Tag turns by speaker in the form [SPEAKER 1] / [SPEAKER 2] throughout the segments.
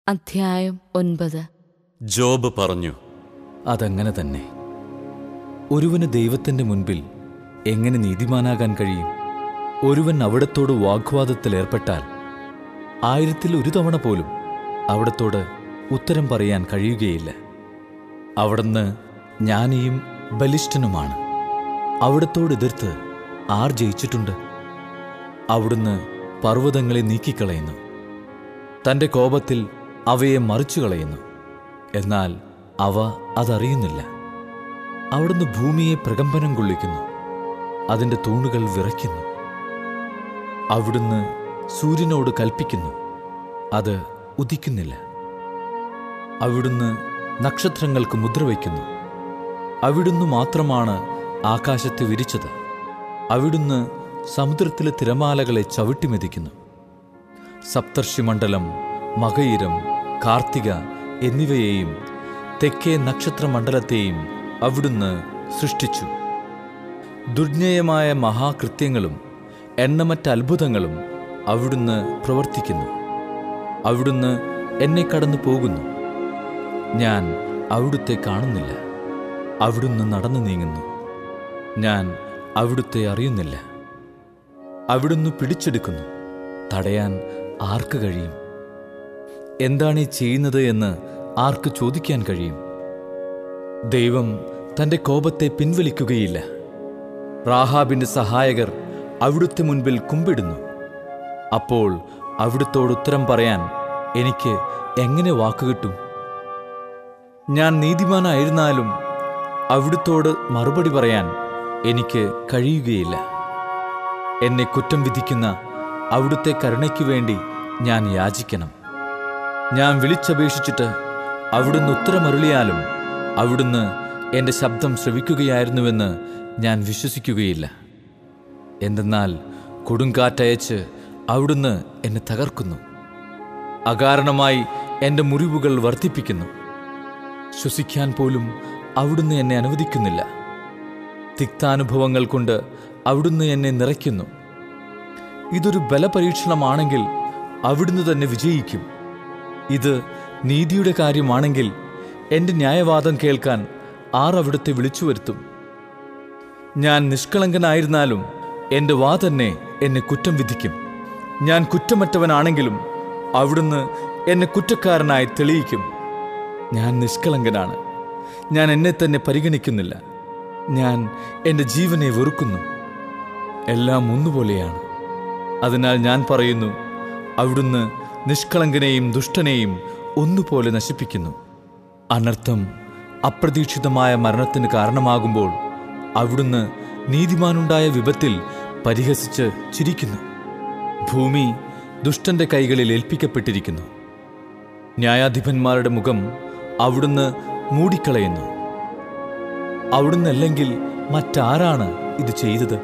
[SPEAKER 1] അധ്യായം ഒൻപത്
[SPEAKER 2] ജോബ് പറഞ്ഞു
[SPEAKER 3] അതങ്ങനെ തന്നെ ഒരുവന് ദൈവത്തിന്റെ മുൻപിൽ എങ്ങനെ നീതിമാനാകാൻ കഴിയും ഒരുവൻ അവിടത്തോട് വാഗ്വാദത്തിൽ ഏർപ്പെട്ടാൽ ആയിരത്തിൽ ഒരു തവണ പോലും അവിടത്തോട് ഉത്തരം പറയാൻ കഴിയുകയില്ല അവിടുന്ന് ജ്ഞാനിയും ബലിഷ്ഠനുമാണ് അവിടത്തോട് എതിർത്ത് ആർ ജയിച്ചിട്ടുണ്ട് അവിടുന്ന് പർവ്വതങ്ങളെ നീക്കിക്കളയുന്നു തന്റെ കോപത്തിൽ അവയെ മറിച്ചു കളയുന്നു എന്നാൽ അവ അതറിയുന്നില്ല അവിടുന്ന് ഭൂമിയെ പ്രകമ്പനം കൊള്ളിക്കുന്നു അതിന്റെ തൂണുകൾ വിറയ്ക്കുന്നു അവിടുന്ന് സൂര്യനോട് കൽപ്പിക്കുന്നു അത് ഉദിക്കുന്നില്ല അവിടുന്ന് നക്ഷത്രങ്ങൾക്ക് മുദ്ര വയ്ക്കുന്നു അവിടുന്ന് മാത്രമാണ് ആകാശത്തെ വിരിച്ചത് അവിടുന്ന് സമുദ്രത്തിലെ തിരമാലകളെ ചവിട്ടിമെതിക്കുന്നു സപ്തർഷിമണ്ഡലം മകയിരം കാർത്തിക എന്നിവയെയും തെക്കേ നക്ഷത്രമണ്ഡലത്തെയും അവിടുന്ന് സൃഷ്ടിച്ചു ദുർജ്ഞേയമായ മഹാകൃത്യങ്ങളും എണ്ണമറ്റ അത്ഭുതങ്ങളും അവിടുന്ന് പ്രവർത്തിക്കുന്നു അവിടുന്ന് എന്നെ കടന്നു പോകുന്നു ഞാൻ അവിടുത്തെ കാണുന്നില്ല അവിടുന്ന് നടന്നു നീങ്ങുന്നു ഞാൻ അവിടുത്തെ അറിയുന്നില്ല അവിടുന്ന് പിടിച്ചെടുക്കുന്നു തടയാൻ ആർക്ക് കഴിയും എന്താണ് ഈ ചെയ്യുന്നത് എന്ന് ആർക്ക് ചോദിക്കാൻ കഴിയും ദൈവം തന്റെ കോപത്തെ പിൻവലിക്കുകയില്ല റാഹാബിന്റെ സഹായകർ അവിടുത്തെ മുൻപിൽ കുമ്പിടുന്നു അപ്പോൾ അവിടുത്തോട് ഉത്തരം പറയാൻ എനിക്ക് എങ്ങനെ വാക്കുകിട്ടും ഞാൻ നീതിമാനായിരുന്നാലും അവിടുത്തോട് മറുപടി പറയാൻ എനിക്ക് കഴിയുകയില്ല എന്നെ കുറ്റം വിധിക്കുന്ന അവിടുത്തെ കരുണയ്ക്കു വേണ്ടി ഞാൻ യാചിക്കണം ഞാൻ വിളിച്ചപേക്ഷിച്ചിട്ട് അവിടുന്ന് ഉത്തരമരുളിയാലും അവിടുന്ന് എൻ്റെ ശബ്ദം ശ്രവിക്കുകയായിരുന്നുവെന്ന് ഞാൻ വിശ്വസിക്കുകയില്ല എന്തെന്നാൽ കൊടുങ്കാറ്റയച്ച് അവിടുന്ന് എന്നെ തകർക്കുന്നു അകാരണമായി എൻ്റെ മുറിവുകൾ വർദ്ധിപ്പിക്കുന്നു ശ്വസിക്കാൻ പോലും അവിടുന്ന് എന്നെ അനുവദിക്കുന്നില്ല തിക്താനുഭവങ്ങൾ കൊണ്ട് അവിടുന്ന് എന്നെ നിറയ്ക്കുന്നു ഇതൊരു ബലപരീക്ഷണമാണെങ്കിൽ അവിടുന്ന് തന്നെ വിജയിക്കും ഇത് നീതിയുടെ കാര്യമാണെങ്കിൽ എൻ്റെ ന്യായവാദം കേൾക്കാൻ ആർ അവിടുത്തെ വിളിച്ചു വരുത്തും ഞാൻ നിഷ്കളങ്കനായിരുന്നാലും എൻ്റെ വാ തന്നെ എന്നെ കുറ്റം വിധിക്കും ഞാൻ കുറ്റമറ്റവനാണെങ്കിലും അവിടുന്ന് എന്നെ കുറ്റക്കാരനായി തെളിയിക്കും ഞാൻ നിഷ്കളങ്കനാണ് ഞാൻ എന്നെ തന്നെ പരിഗണിക്കുന്നില്ല ഞാൻ എൻ്റെ ജീവനെ വെറുക്കുന്നു എല്ലാം ഒന്നുപോലെയാണ് അതിനാൽ ഞാൻ പറയുന്നു അവിടുന്ന് നിഷ്കളങ്കനെയും ദുഷ്ടനെയും ഒന്നുപോലെ നശിപ്പിക്കുന്നു അനർത്ഥം അപ്രതീക്ഷിതമായ മരണത്തിന് കാരണമാകുമ്പോൾ അവിടുന്ന് നീതിമാനുണ്ടായ വിപത്തിൽ പരിഹസിച്ച് ചിരിക്കുന്നു ഭൂമി ദുഷ്ടന്റെ കൈകളിൽ ഏൽപ്പിക്കപ്പെട്ടിരിക്കുന്നു ന്യായാധിപന്മാരുടെ മുഖം അവിടുന്ന് മൂടിക്കളയുന്നു അവിടുന്നല്ലെങ്കിൽ മറ്റാരാണ് ഇത് ചെയ്തത്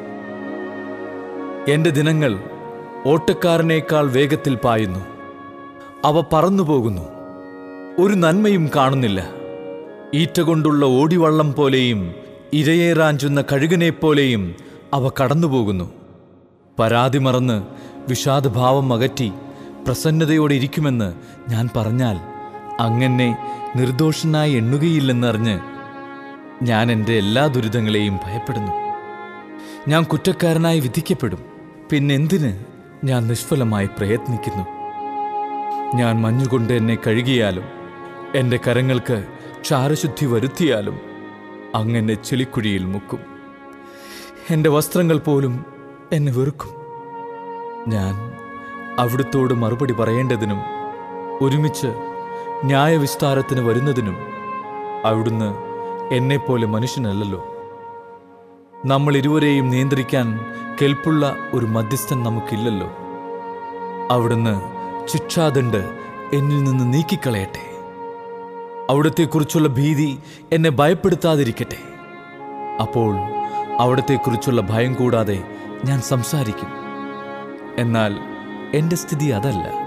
[SPEAKER 3] എന്റെ ദിനങ്ങൾ ഓട്ടക്കാരനേക്കാൾ വേഗത്തിൽ പായുന്നു അവ പറന്നുപോകുന്നു ഒരു നന്മയും കാണുന്നില്ല ഈറ്റ കൊണ്ടുള്ള ഓടിവള്ളം പോലെയും ഇരയേറാഞ്ചുന്ന കഴുകനെപ്പോലെയും അവ കടന്നുപോകുന്നു പരാതി മറന്ന് വിഷാദഭാവം അകറ്റി പ്രസന്നതയോടെ ഇരിക്കുമെന്ന് ഞാൻ പറഞ്ഞാൽ അങ്ങനെ നിർദോഷനായി എണ്ണുകയില്ലെന്നറിഞ്ഞ് ഞാൻ എൻ്റെ എല്ലാ ദുരിതങ്ങളെയും ഭയപ്പെടുന്നു ഞാൻ കുറ്റക്കാരനായി വിധിക്കപ്പെടും പിന്നെന്തിന് ഞാൻ നിഷ്ഫലമായി പ്രയത്നിക്കുന്നു ഞാൻ മഞ്ഞുകൊണ്ട് എന്നെ കഴുകിയാലും എൻ്റെ കരങ്ങൾക്ക് ക്ഷാരശുദ്ധി വരുത്തിയാലും അങ്ങനെ ചെളിക്കുഴിയിൽ മുക്കും എൻ്റെ വസ്ത്രങ്ങൾ പോലും എന്നെ വെറുക്കും ഞാൻ അവിടുത്തോട് മറുപടി പറയേണ്ടതിനും ഒരുമിച്ച് ന്യായവിസ്താരത്തിന് വരുന്നതിനും അവിടുന്ന് എന്നെപ്പോലെ മനുഷ്യനല്ലല്ലോ നമ്മൾ ഇരുവരെയും നിയന്ത്രിക്കാൻ കെൽപ്പുള്ള ഒരു മധ്യസ്ഥൻ നമുക്കില്ലല്ലോ അവിടുന്ന് ശിക്ഷാദണ്ട് എന്നിൽ നിന്ന് നീക്കിക്കളയട്ടെ അവിടത്തെക്കുറിച്ചുള്ള ഭീതി എന്നെ ഭയപ്പെടുത്താതിരിക്കട്ടെ അപ്പോൾ അവിടത്തെക്കുറിച്ചുള്ള ഭയം കൂടാതെ ഞാൻ സംസാരിക്കും എന്നാൽ എൻ്റെ സ്ഥിതി അതല്ല